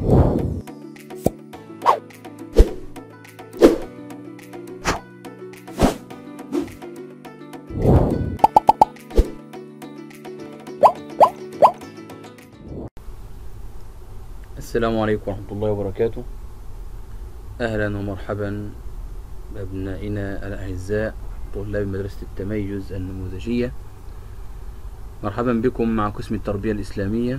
السلام عليكم ورحمة الله وبركاته أهلا ومرحبا بأبنائنا الأعزاء طلاب مدرسة التميز النموذجية مرحبا بكم مع قسم التربية الإسلامية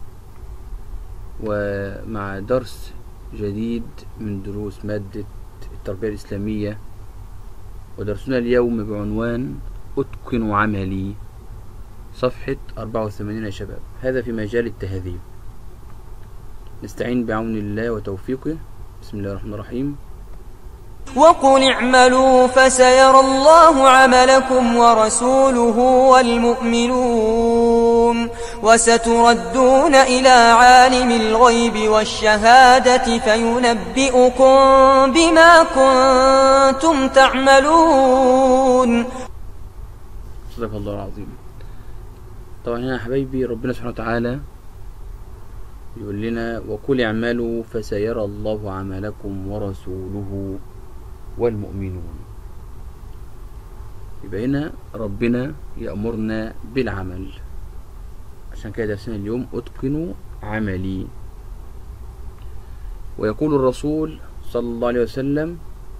ومع درس جديد من دروس مادة التربية الإسلامية ودرسنا اليوم بعنوان أتقن عملي صفحة 84 يا شباب هذا في مجال التهذيب نستعين بعون الله وتوفيقه بسم الله الرحمن الرحيم وقل اعملوا فسيرى الله عملكم ورسوله والمؤمنون وستردون إلى عالم الغيب والشهادة فينبئكم بما كنتم تعملون صدق الله العظيم طبعا هنا يا حبايبي ربنا سبحانه وتعالى يقول لنا وقل اعملوا فسيرى الله عملكم ورسوله والمؤمنون يبقى هنا ربنا يأمرنا بالعمل عشان كده درسنا اليوم اتقنوا عملي ويقول الرسول صلى الله عليه وسلم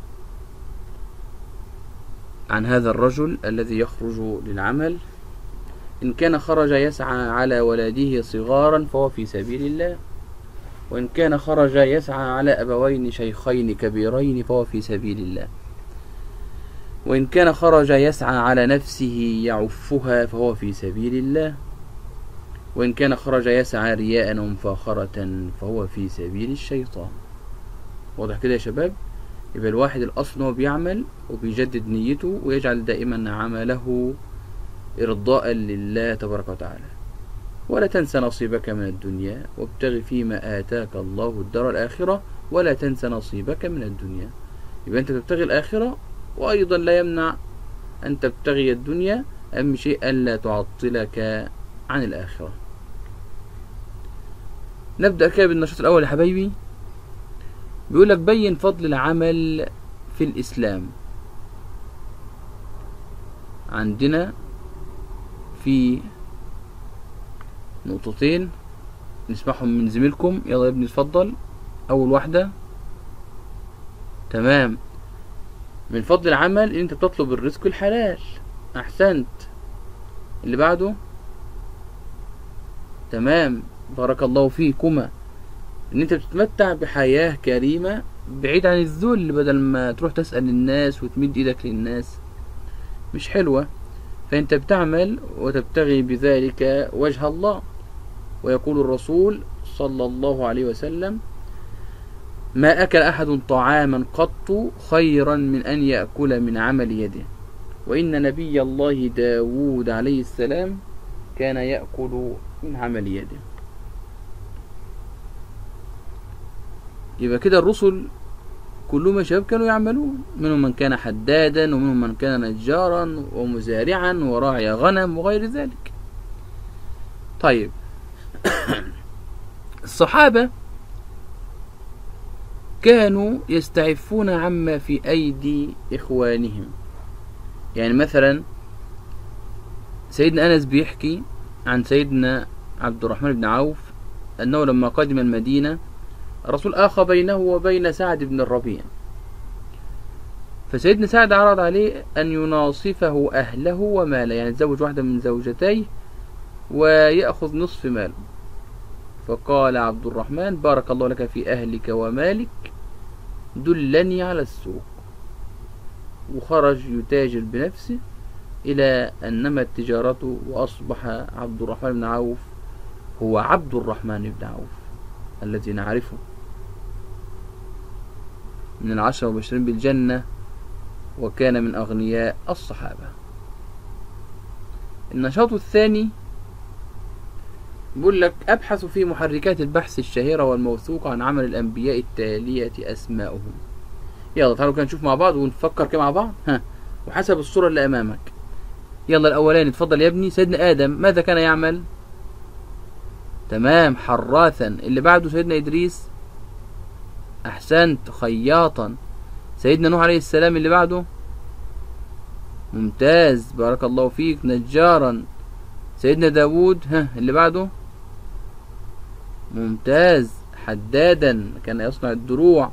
عن هذا الرجل الذي يخرج للعمل إن كان خرج يسعى على ولده صغارا فهو في سبيل الله وإن كان خرج يسعى على أبوين شيخين كبيرين فهو في سبيل الله وإن كان خرج يسعى على نفسه يعفها فهو في سبيل الله وإن كان خرج يسعى رياء ومفاخرة فهو في سبيل الشيطان واضح كده يا شباب يبقى الواحد الأصل هو بيعمل وبيجدد نيته ويجعل دائما عمله إرضاء لله تبارك وتعالى ولا تنس نصيبك من الدنيا وابتغ فيما آتاك الله الدار الآخرة ولا تنس نصيبك من الدنيا يبقى أنت تبتغي الآخرة وأيضا لا يمنع أن تبتغي الدنيا أهم شيء ألا تعطلك عن الآخرة نبدأ كده بالنشاط الأول يا حبايبي بيقول لك بين فضل العمل في الإسلام عندنا في نقطتين نسمعهم من زميلكم يلا يا ابني اتفضل اول واحده تمام من فضل العمل ان انت بتطلب الرزق الحلال احسنت اللي بعده تمام بارك الله فيكما ان انت بتتمتع بحياه كريمه بعيد عن الذل بدل ما تروح تسال الناس وتمد ايدك للناس مش حلوه فأنت بتعمل وتبتغي بذلك وجه الله ويقول الرسول صلى الله عليه وسلم ما أكل أحد طعاما قط خيرا من أن يأكل من عمل يده وإن نبي الله داود عليه السلام كان يأكل من عمل يده يبقى كده الرسل كلهم يا شباب كانوا يعملون منهم من كان حدادا ومنهم من كان نجارا ومزارعا وراعي غنم وغير ذلك طيب الصحابة كانوا يستعفون عما في أيدي إخوانهم يعني مثلا سيدنا أنس بيحكي عن سيدنا عبد الرحمن بن عوف أنه لما قدم المدينة الرسول آخى بينه وبين سعد بن الربيع فسيدنا سعد عرض عليه أن يناصفه أهله وماله يعني يتزوج واحدة من زوجتيه ويأخذ نصف ماله فقال عبد الرحمن بارك الله لك في أهلك ومالك دلني على السوق وخرج يتاجر بنفسه إلى أن نمت تجارته وأصبح عبد الرحمن بن عوف هو عبد الرحمن بن عوف الذي نعرفه من العشرة المبشرين بالجنة وكان من أغنياء الصحابة النشاط الثاني بيقول لك أبحث في محركات البحث الشهيرة والموثوقة عن عمل الأنبياء التالية أسماؤهم يلا تعالوا كده نشوف مع بعض ونفكر كده مع بعض ها وحسب الصورة اللي أمامك يلا الأولاني اتفضل يا ابني سيدنا آدم ماذا كان يعمل تمام حراثا اللي بعده سيدنا إدريس أحسنت خياطا سيدنا نوح عليه السلام اللي بعده ممتاز بارك الله فيك نجارا سيدنا داود ها اللي بعده ممتاز حدادا كان يصنع الدروع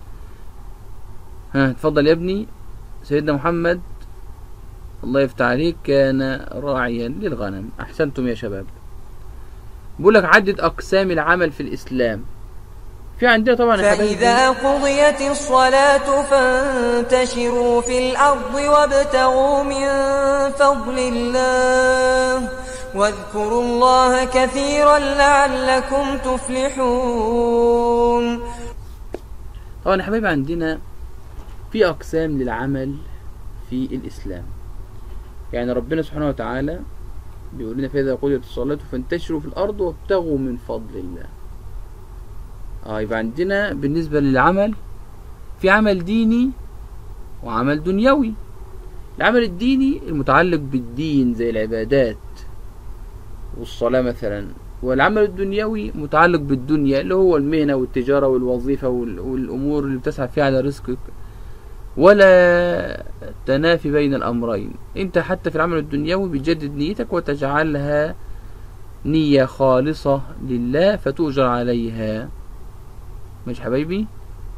ها اتفضل يا ابني سيدنا محمد الله يفتح عليك كان راعيا للغنم احسنتم يا شباب بقول لك عدد اقسام العمل في الاسلام في عندنا طبعا يا حبايبي فإذا قضيت الصلاة فانتشروا في الأرض وابتغوا من فضل الله واذكروا الله كثيرا لعلكم تفلحون طبعا يا حبايبي عندنا في اقسام للعمل في الاسلام يعني ربنا سبحانه وتعالى بيقول لنا فاذا قضيت الصلاه فانتشروا في الارض وابتغوا من فضل الله اه يبقى عندنا بالنسبه للعمل في عمل ديني وعمل دنيوي العمل الديني المتعلق بالدين زي العبادات والصلاه مثلا والعمل الدنيوي متعلق بالدنيا اللي هو المهنه والتجاره والوظيفه وال- والامور اللي بتسعى فيها على رزقك ولا تنافي بين الأمرين أنت حتى في العمل الدنيوي بتجدد نيتك وتجعلها نية خالصة لله فتؤجر عليها مش حبايبي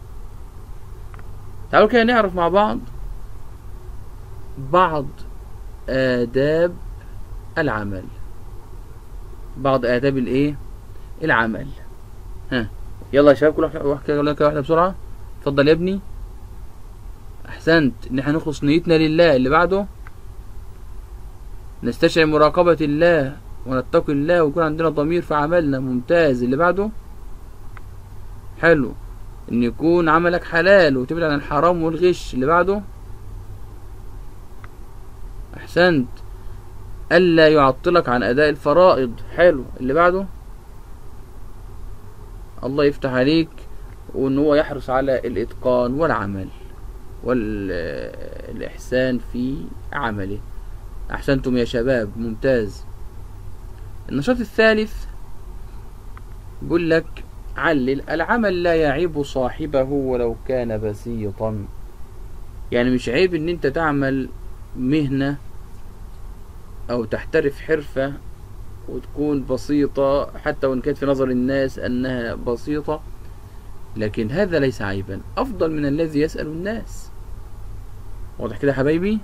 تعالوا كده نعرف مع بعض بعض آداب العمل بعض آداب الإيه العمل ها يلا يا شباب كل واحد واحد كده كده واحدة بسرعة اتفضل يا ابني احسنت ان احنا نخلص نيتنا لله اللي بعده نستشعر مراقبة الله ونتقي الله ويكون عندنا ضمير في عملنا ممتاز اللي بعده حلو ان يكون عملك حلال وتبعد عن الحرام والغش اللي بعده احسنت الا يعطلك عن اداء الفرائض حلو اللي بعده الله يفتح عليك وان هو يحرص على الاتقان والعمل والإحسان في عمله أحسنتم يا شباب ممتاز النشاط الثالث بيقول لك علل العمل لا يعيب صاحبه ولو كان بسيطا يعني مش عيب ان انت تعمل مهنة او تحترف حرفة وتكون بسيطة حتى وان كانت في نظر الناس انها بسيطة لكن هذا ليس عيبا افضل من الذي يسأل الناس واضح كده يا حبايبي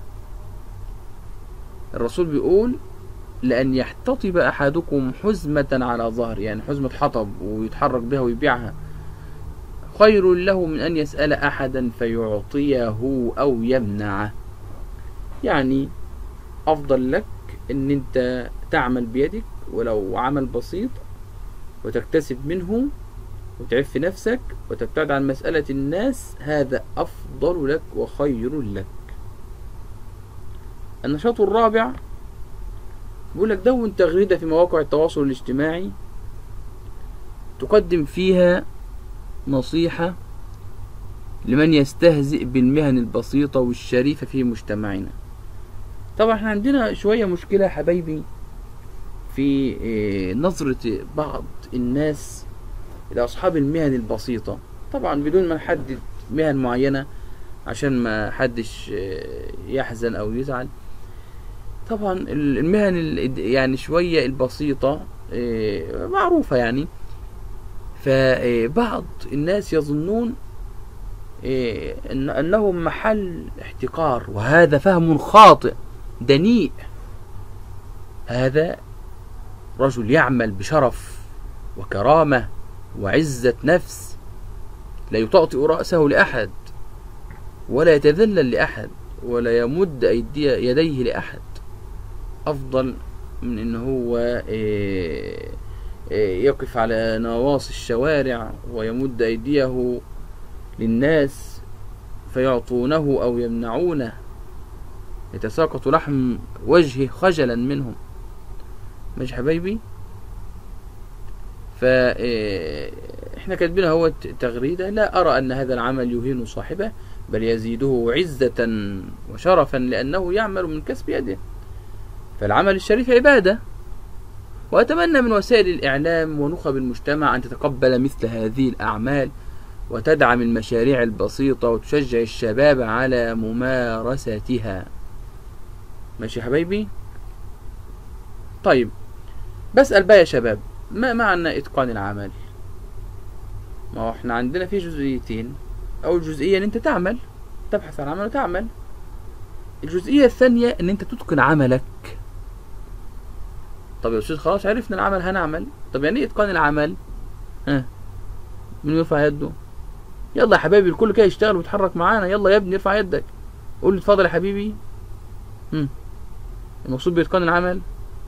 الرسول بيقول لأن يحتطب أحدكم حزمة على ظهر يعني حزمة حطب ويتحرك بها ويبيعها خير له من أن يسأل أحدا فيعطيه أو يمنعه يعني أفضل لك أن أنت تعمل بيدك ولو عمل بسيط وتكتسب منه وتعف نفسك وتبتعد عن مسألة الناس هذا أفضل لك وخير لك النشاط الرابع بيقول لك دون تغريدة في مواقع التواصل الاجتماعي تقدم فيها نصيحة لمن يستهزئ بالمهن البسيطة والشريفة في مجتمعنا طبعا احنا عندنا شوية مشكلة يا حبايبي في إيه، نظرة بعض الناس لأصحاب المهن البسيطة طبعا بدون ما نحدد مهن معينة عشان ما حدش آه، يحزن أو يزعل طبعا ال- المهن ال- يعني شوية البسيطة آه، معروفة يعني فبعض الناس يظنون آه، إن أنهم محل احتقار وهذا فهم خاطئ دنيء هذا رجل يعمل بشرف وكرامة وعزة نفس لا يطأطئ رأسه لأحد ولا يتذلل لأحد ولا يمد أيدي يديه لأحد أفضل من إن هو إيه، إيه، يقف على نواصي الشوارع ويمد أيديه للناس فيعطونه أو يمنعونه يتساقط لحم وجهه خجلا منهم مش حبايبي ف إيه، احنا كاتبين اهو تغريدة لا أرى أن هذا العمل يهين صاحبه بل يزيده عزة وشرفا لأنه يعمل من كسب يده فالعمل الشريف عبادة وأتمنى من وسائل الإعلام ونخب المجتمع أن تتقبل مثل هذه الأعمال وتدعم المشاريع البسيطة وتشجع الشباب على ممارستها ماشي يا حبايبي طيب بسأل بقى يا شباب ما معنى إتقان العمل ما هو احنا عندنا في جزئيتين أول جزئية إن أنت تعمل تبحث عن عمل وتعمل الجزئية الثانية إن أنت تتقن عملك طب يا أستاذ خلاص عرفنا العمل هنعمل طب يعني إيه إتقان العمل ها مين يرفع يده يلا يا حبايبي الكل كده يشتغل ويتحرك معانا يلا يا ابني ارفع يدك قول لي اتفضل يا حبيبي هم. المقصود بإتقان العمل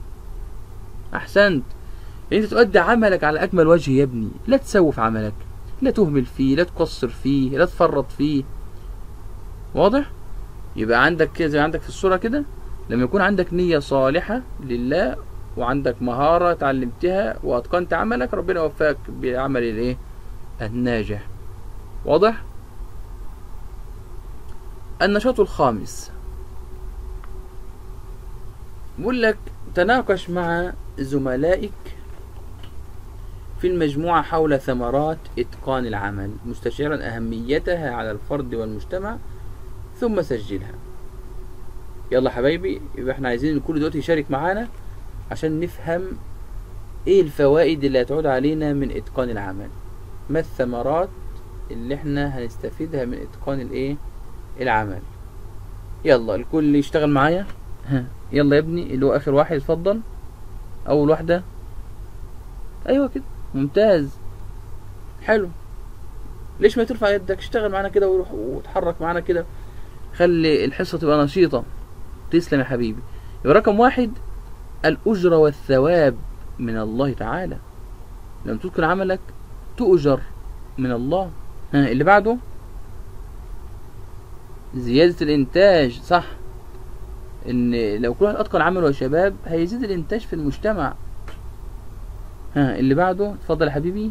أحسنت انت تؤدي عملك على اكمل وجه يا ابني لا تسوف عملك لا تهمل فيه لا تقصر فيه لا تفرط فيه واضح يبقى عندك كده زي عندك في الصورة كده لما يكون عندك نية صالحة لله وعندك مهارة اتعلمتها واتقنت عملك ربنا يوفقك بعمل الايه الناجح واضح النشاط الخامس بقول لك تناقش مع زملائك في المجموعة حول ثمرات إتقان العمل مستشعرا أهميتها على الفرد والمجتمع ثم سجلها يلا حبايبي يبقى احنا عايزين الكل دلوقتي يشارك معانا عشان نفهم ايه الفوائد اللي هتعود علينا من إتقان العمل ما الثمرات اللي احنا هنستفيدها من إتقان الايه العمل يلا الكل يشتغل معايا ها يلا يا ابني اللي هو آخر واحد اتفضل أول واحدة أيوة كده ممتاز حلو ليش ما ترفع يدك اشتغل معانا كده وروح وتحرك معانا كده خلي الحصة تبقى نشيطة تسلم يا حبيبي يبقى رقم واحد الأجرة والثواب من الله تعالى لما تتقن عملك تؤجر من الله ها اللي بعده زيادة الإنتاج صح إن لو كل واحد أتقن عمله يا شباب هيزيد الإنتاج في المجتمع ها اللي بعده اتفضل يا حبيبي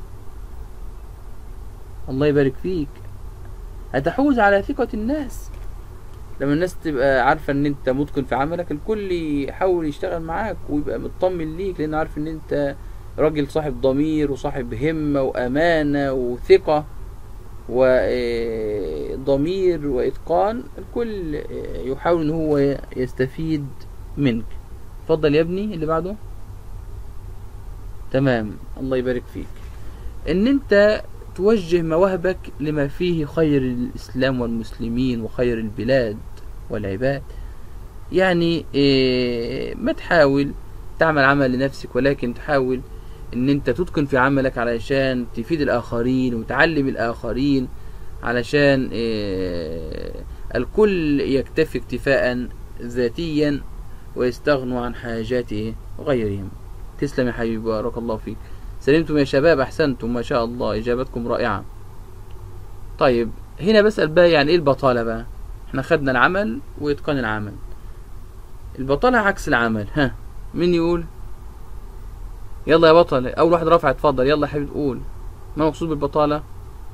الله يبارك فيك هتحوز على ثقة الناس لما الناس تبقى عارفة ان انت متقن في عملك الكل يحاول يشتغل معاك ويبقى مطمن ليك لانه عارف ان انت راجل صاحب ضمير وصاحب همة وامانة وثقة وضمير واتقان الكل يحاول ان هو يستفيد منك اتفضل يا ابني اللي بعده تمام الله يبارك فيك ان انت توجه مواهبك لما فيه خير الاسلام والمسلمين وخير البلاد والعباد يعني إيه ما تحاول تعمل عمل لنفسك ولكن تحاول ان انت تتقن في عملك علشان تفيد الاخرين وتعلم الاخرين علشان إيه الكل يكتفي اكتفاء ذاتيا ويستغنوا عن حاجات غيرهم تسلم يا حبيبي بارك الله فيك سلمتم يا شباب احسنتم ما شاء الله اجابتكم رائعه طيب هنا بسال بقى يعني ايه البطاله بقى احنا خدنا العمل واتقان العمل البطاله عكس العمل ها مين يقول يلا يا بطل اول واحد رافع اتفضل يلا يا حبيبي قول ما المقصود بالبطاله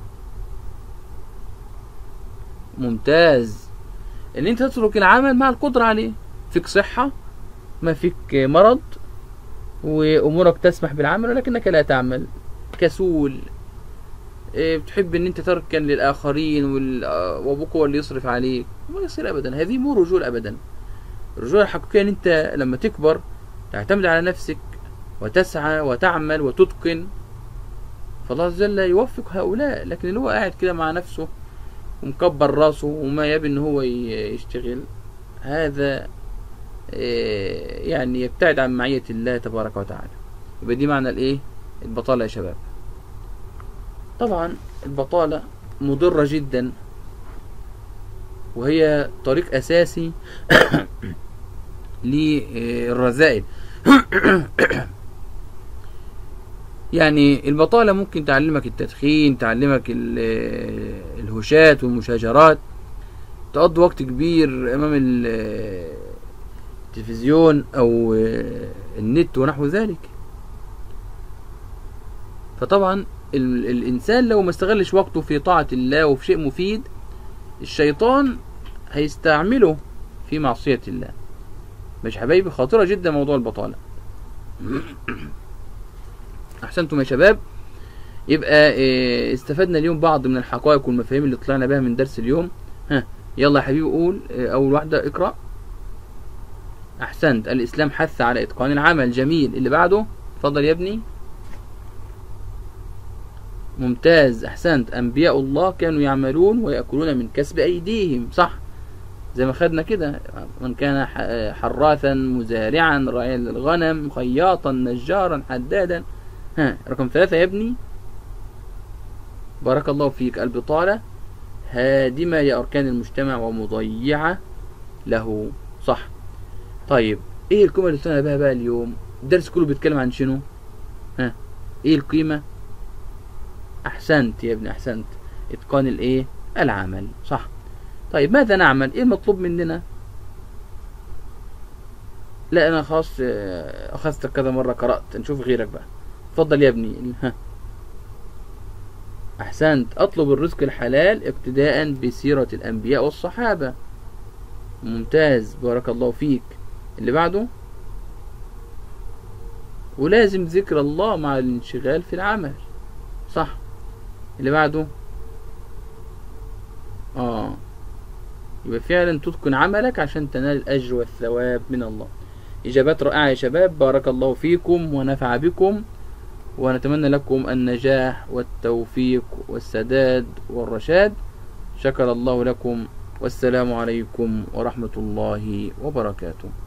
ممتاز ان انت تترك العمل مع القدره عليه فيك صحه ما فيك مرض وامورك تسمح بالعمل ولكنك لا تعمل كسول بتحب ان انت تركن للاخرين وابوك هو اللي يصرف عليك ما يصير ابدا هذه مو رجول ابدا الرجوله الحقيقيه ان انت لما تكبر تعتمد على نفسك وتسعى وتعمل وتتقن فالله عز وجل يوفق هؤلاء لكن اللي هو قاعد كده مع نفسه ومكبر راسه وما يبي ان هو يشتغل هذا يعني يبتعد عن معية الله تبارك وتعالى يبقى دي معنى الايه البطالة يا شباب طبعا البطالة مضرة جدا وهي طريق اساسي للرذائل يعني البطالة ممكن تعلمك التدخين تعلمك الهشات والمشاجرات تقضي وقت كبير امام التلفزيون او النت ونحو ذلك فطبعا الانسان لو ما استغلش وقته في طاعة الله وفي شيء مفيد الشيطان هيستعمله في معصية الله مش حبايبي خطيرة جدا موضوع البطالة احسنتم يا شباب يبقى آه، استفدنا اليوم بعض من الحقائق والمفاهيم اللي طلعنا بها من درس اليوم ها يلا يا حبيبي قول آه، اول واحده اقرا احسنت الاسلام حث على اتقان العمل جميل اللي بعده اتفضل يا ابني ممتاز احسنت انبياء الله كانوا يعملون ويأكلون من كسب ايديهم صح زي ما خدنا كده من كان ح- حراثا مزارعا راعيا للغنم خياطا نجارا حدادا ها رقم ثلاثة يا ابني بارك الله فيك البطالة هادمة لأركان المجتمع ومضيعة له صح طيب ايه القيمة اللي طلعنا بها بقى اليوم الدرس كله بيتكلم عن شنو ها ايه القيمة احسنت يا ابني احسنت اتقان الايه العمل صح طيب ماذا نعمل ايه المطلوب مننا لا انا خلاص آه، اخذتك كذا مرة قرأت نشوف غيرك بقى اتفضل يا ابني ها احسنت اطلب الرزق الحلال اقتداء بسيرة الانبياء والصحابة ممتاز بارك الله فيك اللي بعده ولازم ذكر الله مع الانشغال في العمل صح اللي بعده اه يبقى فعلا تتقن عملك عشان تنال الأجر والثواب من الله إجابات رائعة يا شباب بارك الله فيكم ونفع بكم ونتمنى لكم النجاح والتوفيق والسداد والرشاد شكر الله لكم والسلام عليكم ورحمة الله وبركاته